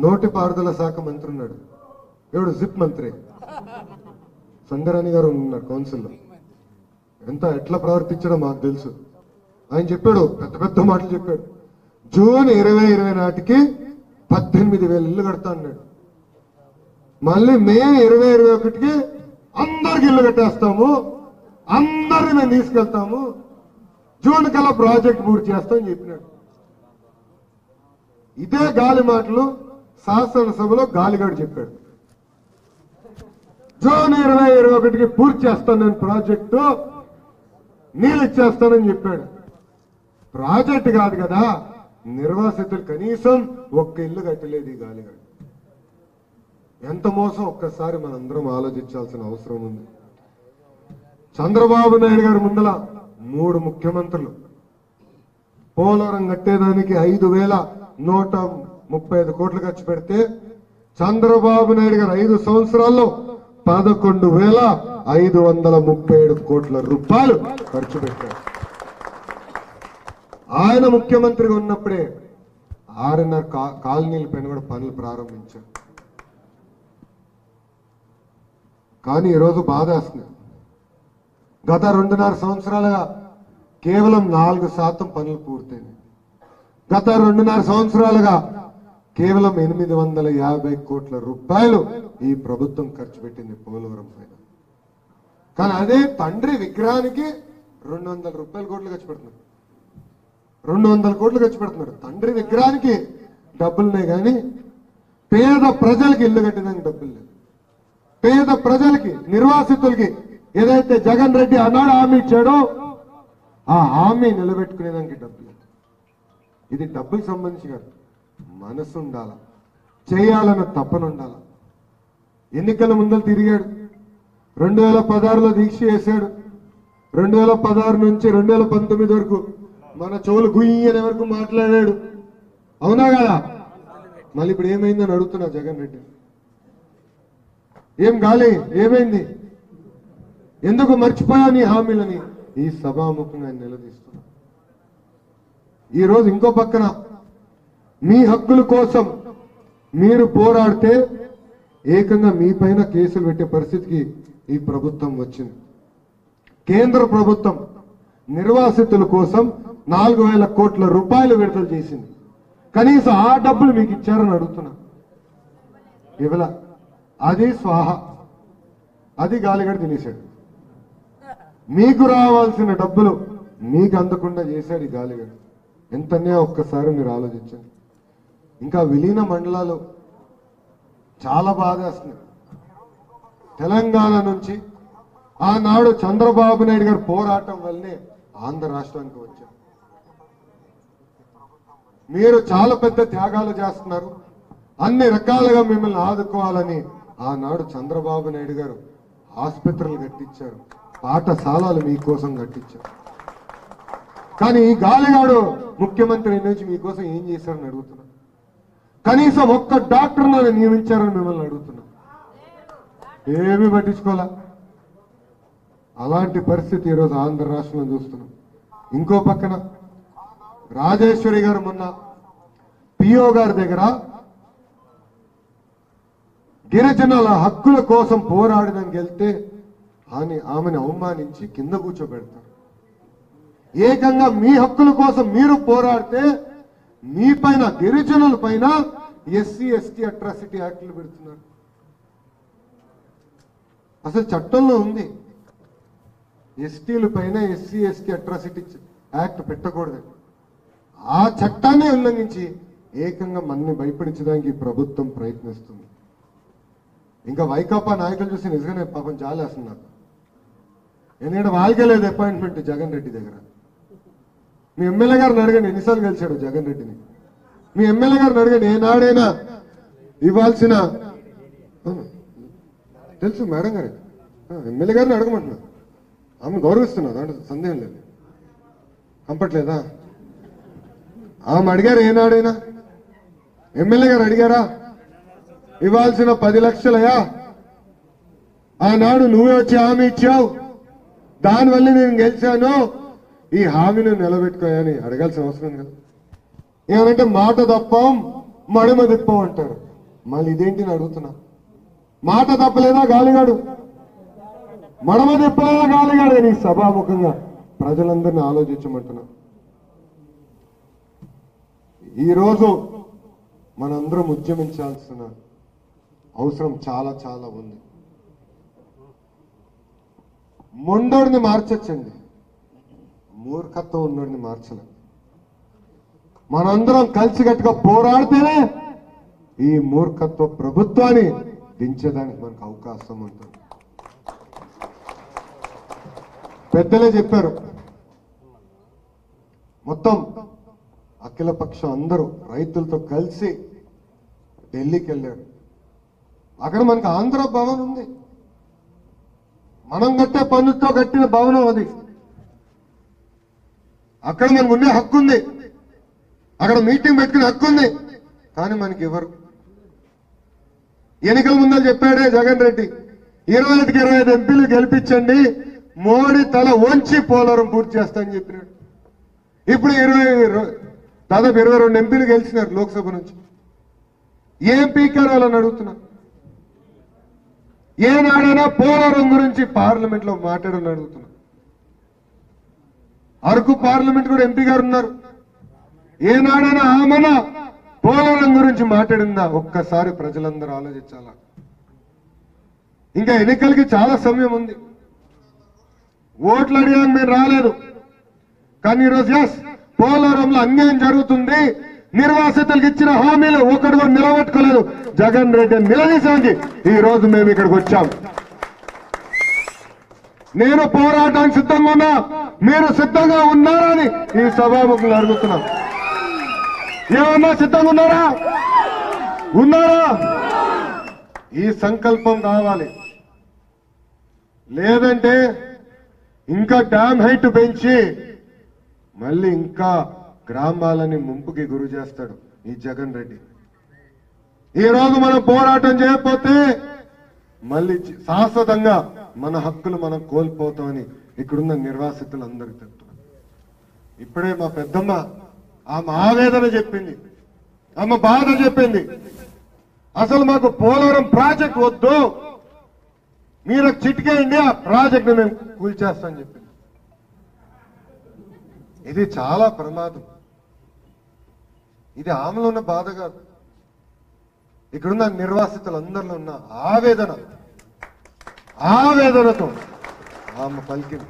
నోటిపారుదల శాఖ మంత్రి ఉన్నాడు ఎవడు జిప్ మంత్రి సంగరాణి గారు ఉన్నారు కౌన్సిల్లో ఎంత ఎట్లా ప్రవర్తించడో మాకు తెలుసు ఆయన చెప్పాడు పెద్ద పెద్ద మాటలు చెప్పాడు జూన్ ఇరవై ఇరవై నాటికి పద్దెనిమిది వేల ఇల్లు కడతా అన్నాడు మళ్ళీ మే ఇరవై ఇరవై ఒకటికి అందరికి ఇల్లు కట్టేస్తాము అందరిని మేము తీసుకెళ్తాము జూన్ కల్లా ప్రాజెక్ట్ పూర్తి చేస్తామని చెప్పినాడు ఇదే గాలి మాటలు శాసనసభలో గాలిగాడు చెప్పాడు జూన్ ఇరవై ఇరవై ఒకటికి పూర్తి చేస్తాను నేను ప్రాజెక్టు నీళ్ళు ఇచ్చేస్తానని చెప్పాడు ప్రాజెక్ట్ కాదు కదా నిర్వాసితులు కనీసం ఒక్క ఇల్లు కట్టలేదు ఈ గాలిగాడు ఎంత మోసం ఒక్కసారి మనందరం ఆలోచించాల్సిన అవసరం ఉంది చంద్రబాబు నాయుడు గారి ముందల మూడు ముఖ్యమంత్రులు పోలవరం కట్టేదానికి ఐదు వేల నూట ముప్పై ఐదు కోట్లు ఖర్చు పెడితే చంద్రబాబు నాయుడు గారు ఐదు సంవత్సరాల్లో పదకొండు వేల ఐదు వందల ముప్పై ఏడు కోట్ల రూపాయలు ఖర్చు పెట్టారు ఆయన ముఖ్యమంత్రిగా ఉన్నప్పుడే ఆరున్నర కా- కాలనీల పైన కూడా పనులు ప్రారంభించారు కానీ ఈరోజు బాధేస్తుంది గత రెండున్నర సంవత్సరాలుగా కేవలం నాలుగు శాతం పనులు పూర్తయినాయి గత రెండున్నర సంవత్సరాలుగా కేవలం ఎనిమిది వందల యాభై కోట్ల రూపాయలు ఈ ప్రభుత్వం ఖర్చు పెట్టింది పోలవరం పైన కానీ అదే తండ్రి విగ్రహానికి రెండు వందల రూపాయల కోట్లు ఖర్చు పెడుతున్నారు రెండు వందల కోట్లు ఖర్చు పెడుతున్నారు తండ్రి విగ్రహానికి డబ్బులున్నాయి కానీ పేద ప్రజలకి ఇల్లు కట్టడానికి డబ్బులు లేదు పేద ప్రజలకి నిర్వాసితులకి ఏదైతే జగన్ రెడ్డి అన్నాడు హామీ ఇచ్చాడో ఆ హామీ నిలబెట్టుకునేదానికి డబ్బులు లేదు. ఇది డబ్బుకి సంబంధించి కాదు మనసు ఉండాల చేయాలన్న తపన ఉండాల ఎన్నికల ముందర తిరిగాడు రెండు వేల పదహారులో దీక్ష చేశాడు రెండు వేల పదహారు నుంచి రెండు వేల పంతొమ్మిది వరకు మన చెవులు గుయ్యనే వరకు మాట్లాడాడు అవునా కదా మళ్ళీ ఇప్పుడు ఏమైందని అడుగుతున్నా జగన్ రెడ్డి ఏం గాలి ఏమైంది ఎందుకు మర్చిపోయా నీ హామీలని ఈ సభాముఖంగా ఆయన నిలదీస్తున్నా ఈ రోజు ఇంకో పక్కన మీ హక్కుల కోసం మీరు పోరాడితే ఏకంగా మీ పైన కేసులు పెట్టే పరిస్థితికి ఈ ప్రభుత్వం వచ్చింది కేంద్ర ప్రభుత్వం నిర్వాసితుల కోసం నాలుగు వేల కోట్ల రూపాయలు విడుదల చేసింది కనీసం ఆ డబ్బులు మీకు ఇచ్చారని అడుగుతున్నా ఇవ్వల అది స్వాహ అది గాలిగడ తినేశాడు మీకు రావాల్సిన డబ్బులు మీకు అందకుండా చేశాడు ఈ గాలిగడ ఎంతనే ఒక్కసారి మీరు ఆలోచించండి ఇంకా విలీన మండలాలు చాలా బాధేస్తుంది తెలంగాణ నుంచి ఆనాడు చంద్రబాబు నాయుడు గారు పోరాటం వల్లనే ఆంధ్ర రాష్ట్రానికి వచ్చారు మీరు చాలా పెద్ద త్యాగాలు చేస్తున్నారు అన్ని రకాలుగా మిమ్మల్ని ఆదుకోవాలని ఆనాడు చంద్రబాబు నాయుడు గారు ఆసుపత్రులు కట్టించారు పాఠశాలలు మీకోసం కట్టించారు కానీ ఈ గాలిగాడు ముఖ్యమంత్రి నుంచి మీకోసం ఏం చేశారని అడుగుతున్నా కనీసం ఒక్క డాక్టర్ నన్ను నియమించారని మిమ్మల్ని అడుగుతున్నా ఏమీ పట్టించుకోలే అలాంటి పరిస్థితి ఈరోజు ఆంధ్ర రాష్ట్రంలో చూస్తున్నాం ఇంకో పక్కన రాజేశ్వరి గారు మొన్న పిఓ గారి దగ్గర గిరిజనుల హక్కుల కోసం పోరాడడానికి వెళ్తే ఆమె ఆమెను అవమానించి కింద కూర్చోబెడతారు ఏకంగా మీ హక్కుల కోసం మీరు పోరాడితే మీ పైన గిరిజనుల పైన ఎస్సీ ఎస్టీ అట్రాసిటీ యాక్ట్లు పెడుతున్నారు అసలు చట్టంలో ఉంది ఎస్టీల పైన ఎస్సీ ఎస్టీ అట్రాసిటీ యాక్ట్ పెట్టకూడదు ఆ చట్టాన్ని ఉల్లంఘించి ఏకంగా మన్ని భయపడించడానికి ఈ ప్రభుత్వం ప్రయత్నిస్తుంది ఇంకా వైకాపా నాయకులు చూసి నిజంగానే పాపం జాలేస్తుంది నాకు ఎందుకంటే వాళ్ళకే లేదు అపాయింట్మెంట్ జగన్ రెడ్డి దగ్గర మీ ఎమ్మెల్యే గారిని అడగండి ఎన్నిసార్లు కలిశాడు జగన్ రెడ్డిని మీ ఎమ్మెల్యే గారిని అడగండి ఏనాడైనా ఇవ్వాల్సిన అవును. తెలుసు మేడం గారి ఎమ్మెల్యే గారిని అడగమంటున్నా ఆమె గౌరవిస్తున్నా దాంట్లో సందేహం లేదు కంపట్లేదా ఆమె అడిగారు ఏనాడైనా ఎమ్మెల్యే గారు అడిగారా ఇవ్వాల్సిన పది లక్షలయా ఆనాడు నువ్వే వచ్చి హామీ ఇచ్చావు దానివల్ల నేను గెలిచాను ఈ హామీని నిలబెట్టుకోయని అడగాల్సిన అవసరం కదా ఏమంటే మాట తప్పం మడమ తిప్పం అంటారు మళ్ళీ ఇదేంటి అని అడుగుతున్నా మాట తప్పలేదా గాలిగాడు మడమ తిప్పలేదా గాలిగాడు అని సభాముఖంగా ప్రజలందరినీ ఆలోచించమంటున్నా ఈరోజు మనందరం ఉద్యమించాల్సిన అవసరం చాలా చాలా ఉంది మొండోడిని మార్చొచ్చండి మూర్ఖత్వం ఉన్నోడిని మార్చలేం మనందరం కలిసికట్టుగా పోరాడితేనే ఈ మూర్ఖత్వ ప్రభుత్వాన్ని దించేదానికి మనకు అవకాశం ఉంటుంది పెద్దలే చెప్పారు మొత్తం అఖిలపక్షం అందరూ రైతులతో కలిసి ఢిల్లీకి వెళ్ళారు అక్కడ మనకు ఆంధ్ర భవన్ ఉంది మనం కట్టే పన్నుతో కట్టిన భవనం అది అక్కడ మనకు ఉండే హక్కు ఉంది అక్కడ మీటింగ్ పెట్టుకునే హక్కు ఉంది కానీ మనకి ఎవరు ఎన్నికల ముందర చెప్పాడే జగన్ రెడ్డి ఇరవై ఐదుకి ఇరవై ఐదు ఎంపీలు గెలిపించండి మోడీ తల వంచి పోలవరం పూర్తి చేస్తానని చెప్పినాడు ఇప్పుడు ఇరవై రో- దాదాపు ఇరవై రెండు ఎంపీలు గెలిచినారు లోక్సభ నుంచి ఏం పీకారు వాళ్ళని అడుగుతున్నా ఏనాడైనా పోలవరం గురించి పార్లమెంట్ లో మాట్లాడని అడుగుతున్నా అరకు పార్లమెంట్ కూడా ఎంపీ గారు ఉన్నారు ఏనాడైనా ఆమెన పోలవరం గురించి మాట్లాడిందా ఒక్కసారి ప్రజలందరూ ఆలోచించాలా ఇంకా ఎన్నికలకి చాలా సమయం ఉంది ఓట్లు అడిగాక మేము రాలేదు కానీ ఈరోజు ఎస్ పోలవరంలో అన్యాయం జరుగుతుంది నిర్వాసితులకు ఇచ్చిన హామీలు ఒకటి కూడా నిలబెట్టుకోలేదు జగన్ రెడ్డి నిలదీసానికి ఈ రోజు మేము ఇక్కడికి వచ్చాం నేను పోరాటానికి సిద్ధంగా ఉన్నా మీరు సిద్ధంగా ఉన్నారని ఈ సభాముఖంగా అడుగుతున్నాం ఏమన్నా సిద్ధంగా ఉన్నారా ఉన్నారా ఈ సంకల్పం కావాలి లేదంటే ఇంకా డ్యామ్ హైట్ పెంచి మళ్ళీ ఇంకా గ్రామాలని ముంపుకి గురి చేస్తాడు ఈ జగన్ రెడ్డి ఈ రోజు మనం పోరాటం చేయకపోతే మళ్ళీ చి- శాశ్వతంగా మన హక్కులు మనం కోల్పోతామని ఇక్కడున్న నిర్వాసితులు అందరికి చెప్తున్నాం ఇప్పుడే మా పెద్దమ్మ ఆమె ఆవేదన చెప్పింది ఆమె బాధ చెప్పింది అసలు మాకు పోలవరం ప్రాజెక్ట్ వద్దు మీరు ఒక చిటికేయండి ఆ ప్రాజెక్ట్ మేము కూల్చేస్తామని చెప్పింది ఇది చాలా ప్రమాదం ఇది ఆమెలో ఉన్న బాధ కాదు ఇక్కడున్న నిర్వాసితులందరిలో ఉన్న ఆవేదన ఆవేదనతో ఆమె పలికింది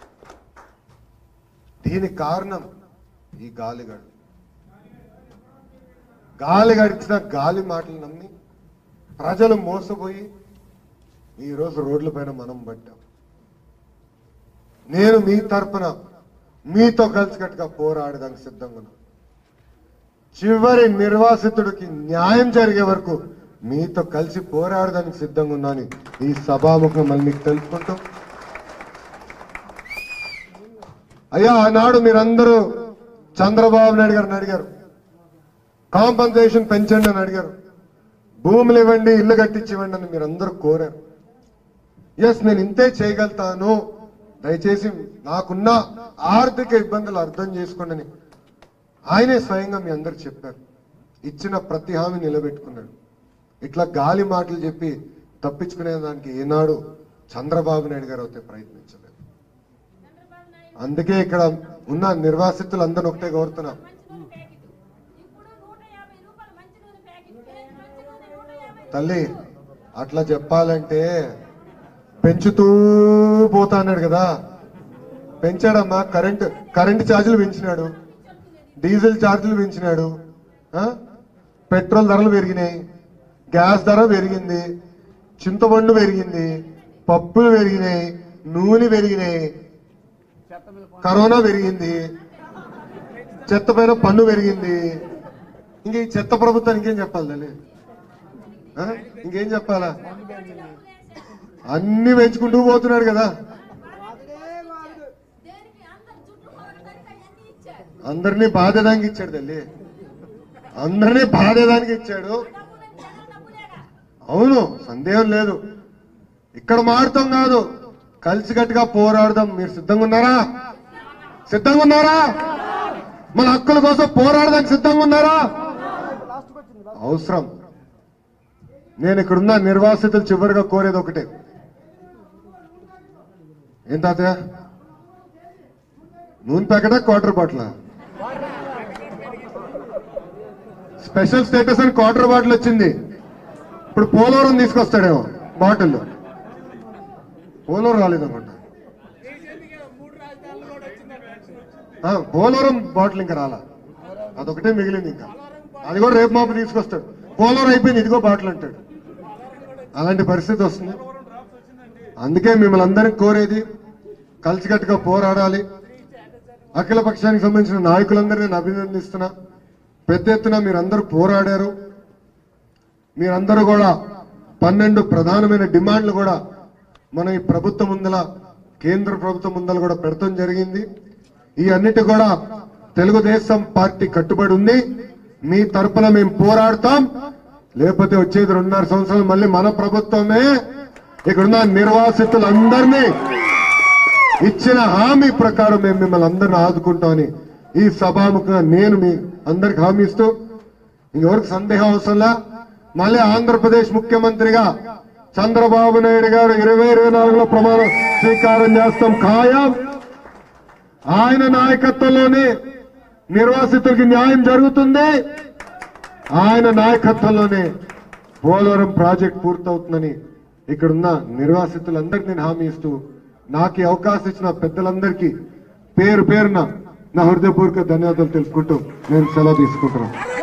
దీనికి కారణం ఈ గాలిగాడు గాలి గడిచిన గాలి మాటలు నమ్మి ప్రజలు మోసపోయి ఈ రోజు రోడ్ల పైన మనం పడ్డాం నేను మీ తరపున మీతో కలిసికట్టుగా పోరాడడానికి సిద్ధంగా ఉన్నాను చివరి నిర్వాసితుడికి న్యాయం జరిగే వరకు మీతో కలిసి పోరాడడానికి సిద్ధంగా ఉన్నాను ఈ సభాముఖం మళ్ళీ మీకు తెలుసుకుంటూ అయ్యా ఆనాడు మీరందరూ చంద్రబాబు నాయుడు గారిని అడిగారు కాంపన్సేషన్ పెంచండి అని అడిగారు భూములు ఇవ్వండి ఇల్లు కట్టించి ఇవ్వండి అని మీరందరూ కోరారు ఎస్ నేను ఇంతే చేయగలుగుతాను దయచేసి నాకున్న ఆర్థిక ఇబ్బందులు అర్థం చేసుకోండి అని ఆయనే స్వయంగా మీ అందరు చెప్పారు ఇచ్చిన ప్రతి హామీ నిలబెట్టుకున్నాడు ఇట్లా గాలి మాటలు చెప్పి తప్పించుకునే దానికి ఏనాడు చంద్రబాబు నాయుడు గారు అయితే ప్రయత్నించలేదు అందుకే ఇక్కడ ఉన్న నిర్వాసితులు అందరూ ఒకటే కోరుతున్నా తల్లి అట్లా చెప్పాలంటే పెంచుతూ పోతా అన్నాడు కదా పెంచాడమ్మా కరెంట్ కరెంట్ ఛార్జీలు పెంచినాడు డీజిల్ ఛార్జీలు పెంచినాడు ఆ? పెట్రోల్ ధరలు పెరిగినాయి గ్యాస్ ధర పెరిగింది చింతపండు పెరిగింది పప్పులు పెరిగినాయి నూనె పెరిగినాయి కరోనా పెరిగింది చెత్త పైన పన్ను పెరిగింది ఇంక ఈ చెత్త ప్రభుత్వానికి ఇంకేం చెప్పాలి తల్లి ఆ? ఇంకేం చెప్పాలా అన్ని పెంచుకుంటూ పోతున్నాడు కదా అందరినీ బాధేదానికి ఇచ్చాడు తల్లి అందరినీ బాధేదానికి ఇచ్చాడు అవును సందేహం లేదు ఇక్కడ మారుతాం కాదు కలిసికట్టుగా పోరాడదాం మీరు సిద్ధంగా ఉన్నారా సిద్ధంగా ఉన్నారా మన హక్కుల కోసం పోరాడడానికి సిద్ధంగా ఉన్నారా అవసరం నేను ఇక్కడున్న నిర్వాసితులు చివరిగా కోరేది ఒకటే ఏం తాతయ్య నూనె packet quarter bottle special status అని క్వార్టర్ బాటిల్ వచ్చింది ఇప్పుడు పోలవరం తీసుకొస్తాడేమో బాటిల్ పోలవరం రాలేదన్నమాట ఆ, పోలవరం బాటిల్ ఇంకా రాలా అదొకటే మిగిలింది ఇంకా అది కూడా రేపు మాపు తీసుకొస్తాడు పోలవరం అయిపోయింది ఇదిగో బాటిల్ అంటాడు అలాంటి పరిస్థితి వస్తుంది అందుకే మిమ్మల్ని అందరినీ కోరేది కలిసికట్టుగా పోరాడాలి అఖిల పక్షానికి సంబంధించిన నాయకులందరినీ నేను అభినందిస్తున్నా పెద్ద ఎత్తున మీరందరూ పోరాడారు మీరందరూ కూడా పన్నెండు ప్రధానమైన డిమాండ్లు కూడా మన ఈ ప్రభుత్వం ముందల కేంద్ర ప్రభుత్వం ముందల కూడా పెడతాం జరిగింది ఈ అన్నిటి కూడా తెలుగుదేశం పార్టీ కట్టుబడి ఉంది మీ తరపున మేము పోరాడతాం లేకపోతే వచ్చేది రెండున్నర సంవత్సరాలు మళ్ళీ మన ప్రభుత్వమే ఇక్కడున్న నిర్వాసితులందరినీ ఇచ్చిన హామీ ప్రకారం మేము మిమ్మల్ని అందరిని ఆదుకుంటామని ఈ సభాముఖంగా నేను మీ అందరికి హామీ ఇస్తూ ఇంకెవరికి సందేహం అవసరంలా మళ్ళీ ఆంధ్రప్రదేశ్ ముఖ్యమంత్రిగా చంద్రబాబు నాయుడు గారు ఇరవై ఇరవై నాలుగులో ప్రమాణ స్వీకారం చేస్తాం ఖాయం ఆయన నాయకత్వంలోనే నిర్వాసితులకి న్యాయం జరుగుతుంది ఆయన నాయకత్వంలోనే పోలవరం ప్రాజెక్ట్ పూర్తవుతుందని ఇక్కడున్న నిర్వాసితులందరికీ నేను హామీ ఇస్తూ నాకు ఈ అవకాశం ఇచ్చిన పెద్దలందరికీ పేరు పేరున నా హృదయపూర్వక ధన్యవాదాలు తెలుపుకుంటూ నేను సెలవు తీసుకుంటున్నాను